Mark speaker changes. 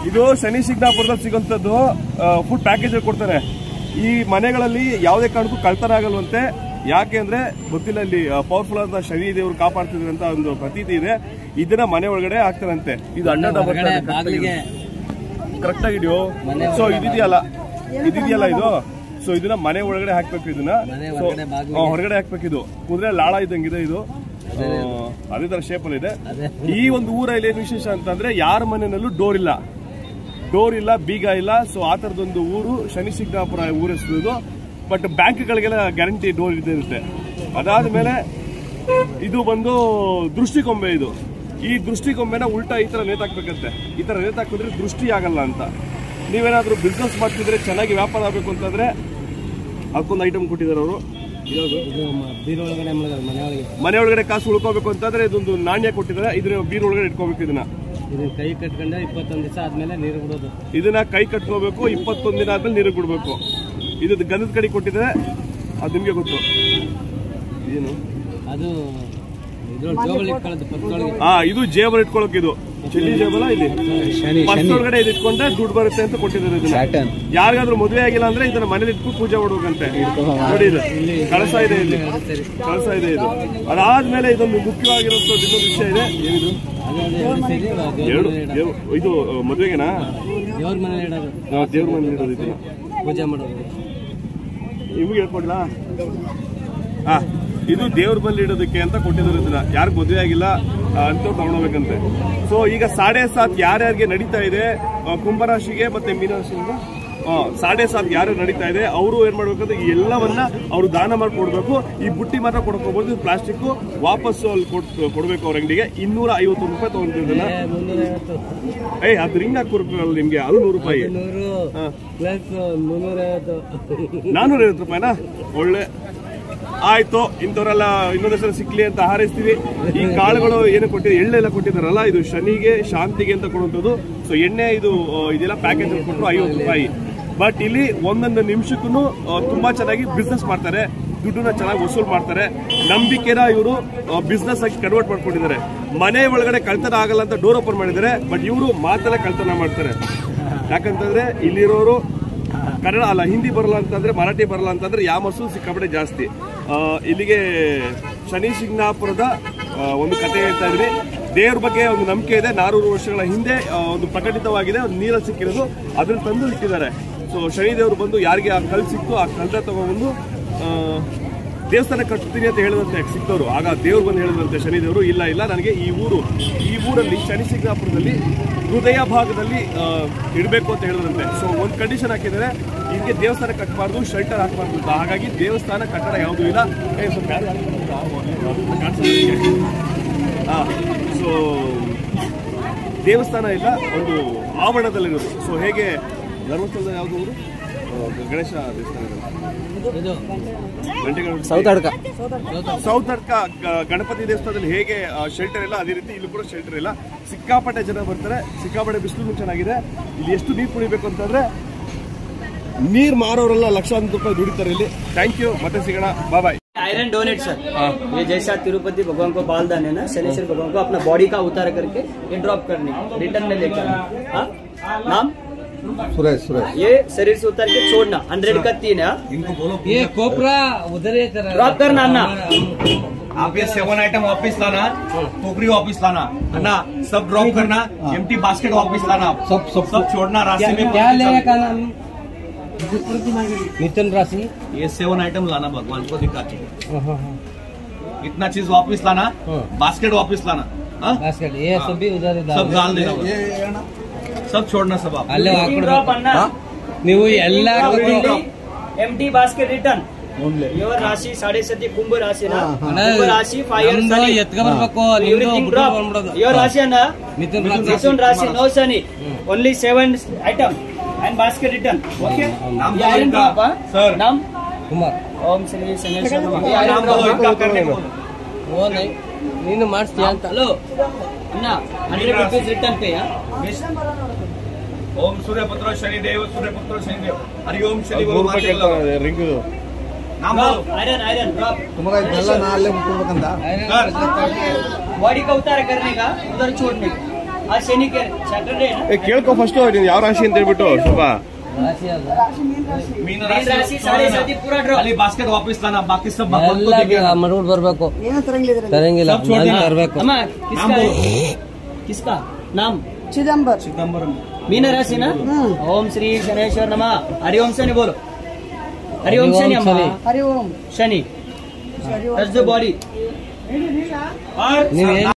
Speaker 1: ಇದು ಶನಿ ಸಿಗ್ನಾಪುರದಲ್ಲಿ ಸಿಗುವಂಥದ್ದು food package ಕೊಡ್ತಾರೆ ಈ ಮನೆಗಳಲ್ಲಿ ಯಾವುದೇ ಕಾರಣಕ್ಕೂ ಕಳ್ತನ ಆಗಲ್ವಂತೆ ಯಾಕೆ ಅಂದ್ರೆ ಗೊತ್ತಿಲ್ಲ ಇಲ್ಲಿ ಪವರ್ಫುಲ್ ಆದ ಶನಿ ದೇವರು ಕಾಪಾಡ್ತಿದ್ರೆ ಅಂತ ಒಂದು ಪ್ರತೀತಿ ಇದೆ ಇದನ್ನ ಮನೆ ಒಳಗಡೆ ಹಾಕ್ತಾರಂತೆ ಇದು ಅಡ್ಡ
Speaker 2: ಹೊರಗಡೆ ಬಾಗಿಲಿಗೆ
Speaker 1: ಕರೆಕ್ಟ್ ಆಗಿದೆಯೋ ಸೊ ಇದಿದೆಯಲ್ಲ ಇದಿದೆಯಲ್ಲ ಇದು ಸೊ ಇದನ್ನ ಮನೆ ಒಳಗಡೆ ಹಾಕ್ಬೇಕು ಇದನ್ನ
Speaker 2: ಮನೆ
Speaker 1: ಸೊ
Speaker 2: ಹೊರಗಡೆ ಬಾಗಿಲಿಗೆ.
Speaker 1: ಹೊರಗಡೆ ಹಾಕ್ಬೇಕು ಇದು ಕುದುರೆ ಲಾಳ ಇದ್ದಂಗಿದೆ ಇದು ಆ, ಅದೇ ತರ ಶೇಪ್ ಅಲ್ಲಿ ಇದೆ
Speaker 2: ಅದೇ.
Speaker 1: ಈ ಒಂದು ಊರಲ್ಲಿ ಏನು ವಿಶೇಷ ಅಂತಂದ್ರೆ ಯಾರ ಮನೆಯಲ್ಲೂ ಡೋರ್ ಇಲ್ಲ ಡೋರ್ ಇಲ್ಲ ಬೀಗ ಇಲ್ಲ ಸೊ ಆ ತರದೊಂದು ಊರು ಶನಿ ಸಿಗ್ನಾಪುರ ಊರ ಹೆಸರು ಇದು ಬಟ್ ಬ್ಯಾಂಕ್ಗಳಿಗೆಲ್ಲ ಗ್ಯಾರಂಟಿ ಡೋರ್ ಇದ್ದೇ ಇರುತ್ತೆ ಅದಾದ್ಮೇಲೆ ಇದು ಬಂದು ದೃಷ್ಟಿಕೊಂಬೆ ಇದು ಈ ದೃಷ್ಟಿಕೊಂಬೆನ ಉಲ್ಟಾ ಈ ತರ ನೇತಾಕ್ಬೇಕಂತೆ ಈ ತರ ನೇತಾಕಿದ್ರೆ ದೃಷ್ಟಿ ಆಗಲ್ಲ ಅಂತ ನೀವೇನಾದ್ರೂ ಬಿಸ್ನೆಸ್ ಮಾಡ್ತಿದ್ರೆ ಚೆನ್ನಾಗಿ ವ್ಯಾಪಾರ ಆಗಬೇಕು ಅಂತಂದ್ರೆ ಅದಕ್ಕೊಂದು ಐಟಮ್ ಕೊಟ್ಟಿದ್ದಾರೆ ಅವರು ಯಾವುದು
Speaker 2: ಇದು ಮ- ಬೀರೊಳಗಡೆ ಮಲಗೋದು ಮನೆ ಒಳಗೆ
Speaker 1: ಮನೆ ಒಳಗಡೆ ಕಾಸು ಉಳ್ಕೋಬೇಕು ಅಂತಂದ್ರೆ ಇದೊಂದು ನಾಣ್ಯ ಕೊಟ್ಟಿದ್ದಾರೆ ಇದನ್ನ ಬೀರ್ ಒಳಗಡೆ ಇಟ್ಕೋಬೇಕು ಇದನ್ನ
Speaker 2: ಇದನ್ನ ಕೈ ಕಟ್ಕೊಂಡ್ರೆ ಇಪ್ಪತ್ತೊಂದು ದಿವಸ ಆದ್ಮೇಲೆ ನೀರು ಬಿಡೋದು
Speaker 1: ಇದನ್ನ ಕೈ ಕಟ್ಕೋಬೇಕು ಇಪ್ಪತ್ತೊಂದು ದಿನ ಆದ್ಮೇಲೆ ನೀರಿಗೆ ಬಿಡ್ಬೇಕು ಇದು ಗಂಧದ ಕಡೆ ಕೊಟ್ಟಿದ್ದಾರೆ ಅದು ನಿಮ್ಗೆ ಗೊತ್ತು ಏನು
Speaker 2: ಅದು ಇದ್ರೊಳಗೆ ಜೋಬಲ್ಲಿ ಇಟ್ಕೊಳ್ಳೋದು ಪತ್ರೊಳಗೆ
Speaker 1: ಹಾ ಇದು ಜೇಬಲ್ ಇಟ್ಕೊಳಕ್ ಇದು ಚೆಲ್ಲಿ ಜೇಬಲ ಇಲ್ಲಿ ಪರ್ಸ್ ಒಳಗಡೆ ಇದು ಇಟ್ಕೊಂಡ್ರೆ ದುಡ್ಡು ಬರುತ್ತೆ ಅಂತ ಕೊಟ್ಟಿದ್ದಾರೆ ಇದನ್ನ ಯಾರಿಗಾದ್ರೂ ಮದುವೆ ಆಗಿಲ್ಲ ಅಂದ್ರೆ ಇದನ್ನ ಮನೇಲಿ ಇಟ್ಕೊಂಡು ಪೂಜೆ ಮಾಡ್ಬೇಕಂತೆ ನೋಡಿ ಇದು ಕಳಸ ಇದೆ ಇಲ್ಲಿ ಕಳಸ ಇದೆ ಇದು ಅದಾದ್ಮೇಲೆ ಇದೊಂದು ಮುಖ್ಯವಾಗಿರುವಂತದ್ದು ಇನ್ನೊಂದು ವಿಷಯ ಇದೆ ಏನಿದು
Speaker 2: ಅದೇ ಅದೇ ಎರಡು ಸೇರಿ ದೇವ್ರ
Speaker 1: ಎರಡು
Speaker 2: ಮನೇಲಿ ಇಡೋದು.
Speaker 1: ದೇವ್- ಇದು ಮದುವೆಗೆನಾ
Speaker 2: ದೇವ್ರ ಮನೇಲಿ ಇಡೋದು
Speaker 1: ನಾವು ದೇವ್ರ ಮನೆ ಇಡೋದು ಇದನ್ನ
Speaker 2: ಪೂಜೆ ಮಾಡೋದು
Speaker 1: ನಿಮ್ಗೆ ಹೇಳ್ಕೊಡ್ಲಾ ಹಾ ಇದು ದೇವ್ರ ಬಲ್ಲಿ ಇಡೋದಕ್ಕೆ ಅಂತ ಕೊಟ್ಟಿದ್ದಾರೆ ಇದನ್ನ ಯಾರು ಮದುವೆ ಆಗಿಲ್ಲ ಅಂತ ತಗೊಂಡೋಗ್ಬೇಕಂತೆ ಸೊ ಈಗ ಸಾಡೆ ಸಾತ್ ಯಾರ್ಯಾರಿಗೆ ನಡೀತಾ ಇದೆ ಆ, ಕುಂಭರಾಶಿಗೆ ಮತ್ತೆ ಮೀನರಾಶಿಗೆ ಆ, ಸಾಡೆ ಸಾತ್ ಯಾರು ನಡೀತಾ ಇದೆ ಅವರು ಏನ್ ಮಾಡ್ಬೇಕಂದ್ರೆ ಈ ಎಲ್ಲವನ್ನ ಅವರು ದಾನ ಮಾಡಿ ಕೊಡ್ಬೇಕು ಈ ಬುಟ್ಟಿ ಮಾತ್ರ ಕೊಡ್ಕೋಬಹುದು ಪ್ಲಾಸ್ಟಿಕ್ ವಾಪಸ್ ಅಲ್ಲಿ ಕೊಟ್ಟು ಕೊಡ್ಬೇಕು ಅವ್ರ ಅಂಗಡಿಗೆ ಇನ್ನೂರ ಐವತ್ತು ರೂಪಾಯಿ ತಗೊಂಡಿದ್ದನ್ನ
Speaker 2: ಏ, ಮುನ್ನೂರ ಐವತ್ತು
Speaker 1: ಏಯ್ ಅದು ರಿಂಗ್ ಹಾಕೊಡ್ಬೇಕಲ್ಲ ನಿಮ್ಗೆ ಅದು ನೂರು ರೂಪಾಯಿ
Speaker 2: ನೂರು
Speaker 1: ಹಾ.
Speaker 2: ಪ್ಲಸ್ ಮುನ್ನೂರ ಐವತ್ತು
Speaker 1: ನಾನೂರ ಐವತ್ತು ರೂಪಾಯಿನಾ ಒಳ್ಳೆ ಆಯ್ತು ಇಂಥವ್ರೆಲ್ಲ ಇನ್ನೊಂದಷ್ಟು ಸಲ ಸಿಕ್ಲಿ ಅಂತ ಹಾರೈಸ್ತೀವಿ ಈ ಕಾಳುಗಳು ಏನು ಕೊಟ್ಟಿದೆ ಎಳ್ಳೆಲ್ಲ ಕೊಟ್ಟಿದ್ದಾರಲ್ಲ ಇದು ಶನಿಗೆ ಶಾಂತಿಗೆ ಅಂತ ಕೊಡುವಂಥದ್ದು ಸೊ ಎಣ್ಣೆ ಇದು ಆ, ಇದೆಲ್ಲ ಪ್ಯಾಕೇಜ್ ಕೊಟ್ಟರು ಐವತ್ತು ರೂಪಾಯಿ ಬಟ್ ಇಲ್ಲಿ ಒಂದೊಂದು ನಿಮಿಷಕ್ಕೂ ತುಂಬಾ ಚೆನ್ನಾಗಿ ಬಿಸ್ನೆಸ್ ಮಾಡ್ತಾರೆ ದುಡ್ಡನ್ನ ಚೆನ್ನಾಗಿ ವಸೂಲ್ ಮಾಡ್ತಾರೆ ನಂಬಿಕೆನ ಇವರು ಬಿಸ್ನೆಸ್ ಆಗಿ ಕನ್ವರ್ಟ್ ಮಾಡ್ಕೊಂಡಿದ್ದಾರೆ ಮನೆ ಒಳಗಡೆ ಕಳ್ತನ ಆಗಲ್ಲ ಅಂತ ಡೋರ್ ಓಪನ್ ಮಾಡಿದ್ದಾರೆ ಬಟ್ ಇವರು ಮಾತಲ್ಲೇ ಕಳ್ತನ ಮಾಡ್ತಾರೆ ಯಾಕಂತಂದ್ರೆ ಇಲ್ಲಿರೋರು ಕನ್ನಡ ಅಲ್ಲ ಹಿಂದಿ ಬರಲ್ಲ ಅಂತಂದ್ರೆ ಮರಾಠಿ ಬರಲ್ಲ ಅಂತಂದ್ರೆ ಯಾಮಸು ಸಿಕ್ಕಾಪಟ್ಟೆ ಜಾಸ್ತಿ ಆ, ಇಲ್ಲಿಗೆ ಶನಿ ಸಿಂಗ್ನಾಪುರದ ಆ, ಒಂದು ಕಥೆ ಹೇಳ್ತಾ ಇದ್ವಿ ದೇವ್ರ ಬಗ್ಗೆ ಒಂದು ನಂಬಿಕೆ ಇದೆ ನಾನೂರು ವರ್ಷಗಳ ಹಿಂದೆ ಆ, ಒಂದು ಪ್ರಕಟಿತವಾಗಿದೆ ಒಂದು ನೀರಲ್ಲಿ ಸಿಕ್ಕಿರೋದು ಅದನ್ನ ತಂದು ಇಟ್ಟಿದ್ದಾರೆ ಸೊ ಶನಿ ದೇವರು ಬಂದು ಯಾರಿಗೆ ಆ ಕಲ್ ಸಿಕ್ತು ಆ ಕಲ್ದ ತಗೊಂಡ್ಬಂದು ಆ, ದೇವಸ್ಥಾನ ಕಟ್ತೀನಿ ಅಂತ ಹೇಳಿದಂತೆ ಸಿಕ್ತವರು ಆಗ ದೇವ್ರು ಬಂದು ಹೇಳಿದಂತೆ ಶನಿ ದೇವರು ಇಲ್ಲ ಇಲ್ಲ ನನಗೆ ಈ ಊರು ಈ ಊರಲ್ಲಿ ಶನಿ ಸಿಂಗ್ನಾಪುರದಲ್ಲಿ ಹೃದಯ ಭಾಗದಲ್ಲಿ ಆ, ಇಡಬೇಕು ಅಂತ ಹೇಳಿದಂತೆ ಸೊ ಒಂದು ಕಂಡೀಷನ್ ಹಾಕಿದ್ದಾರೆ ಇದಕ್ಕೆ ದೇವಸ್ಥಾನ ಕಟ್ಟಬಾರ್ದು ಶೆಲ್ಟರ್ ಹಾಕಬಾರ್ದು ಅಂತ ಹಾಗಾಗಿ ದೇವಸ್ಥಾನ ಕಟ್ಟಡ ಯಾವುದೂ ಇಲ್ಲ ಏ, ಸ್ವಲ್ಪ ಯಾರು ಯಾರು ಕಾಣಿಸ್ತಾ ಇದೆ? ಹಾ ಸೊ ದೇವಸ್ಥಾನ ಇಲ್ಲ ಒಂದು ಆವರಣದಲ್ಲಿರೋದು ಸೊ ಹೇಗೆ ಧರ್ಮಸ್ಥಳದ ಯಾವುದು ಊರು ಆ, ಗಣೇಶ ದೇವಸ್ಥಾನದಲ್ಲಿ
Speaker 2: ಇದು
Speaker 1: ಗಂಟೆಗಳು
Speaker 2: ಸೌತ್ ಅಡ್ಕ
Speaker 1: ಸೌತ್ ಅಡ್ಕ ಗ- ಗಣಪತಿ ದೇವಸ್ಥಾನದಲ್ಲಿ ಹೇಗೆ ಶೆಲ್ಟರ್ ಇಲ್ಲ ಅದೇ ರೀತಿ ಇಲ್ಲೂ ಕೂಡ ಶೆಲ್ಟರ್ ಇಲ್ಲ ಸಿಕ್ಕಾಪಟ್ಟೆ ಜನ ಬರ್ತಾರೆ ಸಿಕ್ಕಾಪಟ್ಟೆ ಬಿಸಿಲು ಚೆನ್ನಾಗಿದೆ ಇಲ್ಲಿ ಎಷ್ಟು ನೀರು ಕುಡಿಬೇಕು ಅಂತಂದ್ರೆ ನೀರ್ ಮಾರೋರೆಲ್ಲ ಲಕ್ಷಾಂತರ ರೂಪಾಯಿ ದುಡಿತಾರೆ ಇಲ್ಲಿ ಥ್ಯಾಂಕ್ ಯು ಮತ್ತೆ ಸಿಗೋಣ ಬಾಯ್
Speaker 3: आयरन डोनेट सर ये जैसा तिरुपति भगवान को बालदान है ना शनिश्वर भगवान को अपना बॉडी का उतार करके ये ड्रॉप करने रिटर्न में लेकर आना। हाँ? नाम
Speaker 4: सुरेश सुरेश
Speaker 3: ये शरीर से उतार के छोड़ना हंड्रेड का तीन है
Speaker 2: ये कोपरा उधर ही तरह
Speaker 3: ड्रॉप करना अन्ना
Speaker 5: आप ये सेवन आइटम वापस लाना टोकरी वापस लाना है ना सब ड्रॉप करना एम्प्टी बास्केट वापस लाना
Speaker 4: सब- सब-
Speaker 5: सब छोड़ना रास्ते में
Speaker 2: क्या लेने का नाम मिथुन राशि
Speaker 5: ये सेवन आइटम लाना भगवान को दिखा के इतना चीज वापस लाना बास्केट वापस लाना हाँ?
Speaker 2: बास्केट ये सब भी उधर ही
Speaker 5: सब डाल देना सब छोड़ना सब आप
Speaker 2: ಅಲ್ಲೇ
Speaker 3: ड्रॉप
Speaker 2: ಹಾಕ್ಬಿಡ್ಬೇಕು
Speaker 3: अन्ना
Speaker 2: ನೀವು ಎಲ್ಲ
Speaker 3: एम्प्टी बास्केट रिटर्न योर राशि साढ़े सती कुंभ राशि ना
Speaker 2: ಅಣ್ಣ,
Speaker 3: कुंभ राशि फायर
Speaker 2: ನಮ್ದು ಎತ್ಕೊ ಬರ್ಬೇಕು ನಿಮ್ದು ಬಿಟ್ಟು ಬಂದ್ಬಿಡೋದು
Speaker 3: योर राशि है ना
Speaker 2: ಮಿಥುನ್ ರಾಶಿ
Speaker 3: मिथुन राशि no Shani only seven item and basket return okay
Speaker 5: नाम
Speaker 3: ये आयरन
Speaker 5: इनका,
Speaker 3: ड्रॉप हाँ?
Speaker 5: सर।
Speaker 3: नाम
Speaker 2: ಕುಮಾರ್
Speaker 3: ओम श्री शनेश्वर नमः। ये
Speaker 5: नाम
Speaker 3: आयरन
Speaker 5: बोलो,
Speaker 3: ड्रॉप
Speaker 5: इनका करने को बोलो।
Speaker 2: ಓ ನೈ ನೀನು ಮಾಡಿಸ್ತೀಯ ಅಂತ
Speaker 3: हेलो अन्ना हंड्रेड रुपीज रिटर्न पे हाँ?
Speaker 5: ओम सूर्य पुत्र शनि देव सूर्य पुत्र शनि देव हरि ओम शनि
Speaker 1: ನೂರು ರೂಪಾಯಿ ಕೇಳ್ತಾರೆ ರಿಂಗ್
Speaker 5: नाम
Speaker 3: ड्रॉप
Speaker 5: बोलो
Speaker 3: आयरन आयरन ड्रॉप
Speaker 4: तुम्हारा ಇದನ್ನೆಲ್ಲ ನಾ ಅಲ್ಲೇ ಮುಟ್ಕೊಡ್ಬೇಕಂತ
Speaker 3: बॉडी का उतार करने का उधर छोड़ने का आज शनि के सैटरडे है
Speaker 1: ಏ ಕೇಳ್ಕೊ ಫಸ್ಟ್ ನೀನು ಯಾವ ರಾಶಿ ಅಂತ ಹೇಳ್ಬಿಟ್ಟು ಶುಭ
Speaker 2: ರಾಶಿ ಅಲ್ಲ
Speaker 5: मीन
Speaker 3: मीन राशि साढ़े साथी पूरा ड्रॉ
Speaker 5: खाली बास्केट वापस लाना बाकी सब भगवान को
Speaker 2: ಎಲ್ಲ
Speaker 5: देखेगा
Speaker 2: ಮಾಡ್ಬಿಟ್ಟು ಬರ್ಬೇಕು
Speaker 4: ಏನೋ ತರಂಗಿಲ್ಲ
Speaker 2: ತರಂಗಿಲ್ಲ
Speaker 5: ಸ್ವಲ್ಪ छोड़
Speaker 2: ನಾನು
Speaker 5: देना।
Speaker 2: ತರ್ಬೇಕು
Speaker 3: अम्मा किसका
Speaker 5: नाम
Speaker 3: है किसका नाम
Speaker 4: ಚಿದಂಬರ್
Speaker 5: सितंबर में
Speaker 3: मीन राशि ना ओम श्री शनेश्वर नमः हरिओम शनि बोलो हरिओम
Speaker 2: हरि
Speaker 3: शनि
Speaker 2: ओम
Speaker 3: अम्मा
Speaker 2: Shani.
Speaker 4: Hari Om
Speaker 3: Shani
Speaker 4: Hari Om
Speaker 3: touch the body और
Speaker 2: ನೀವು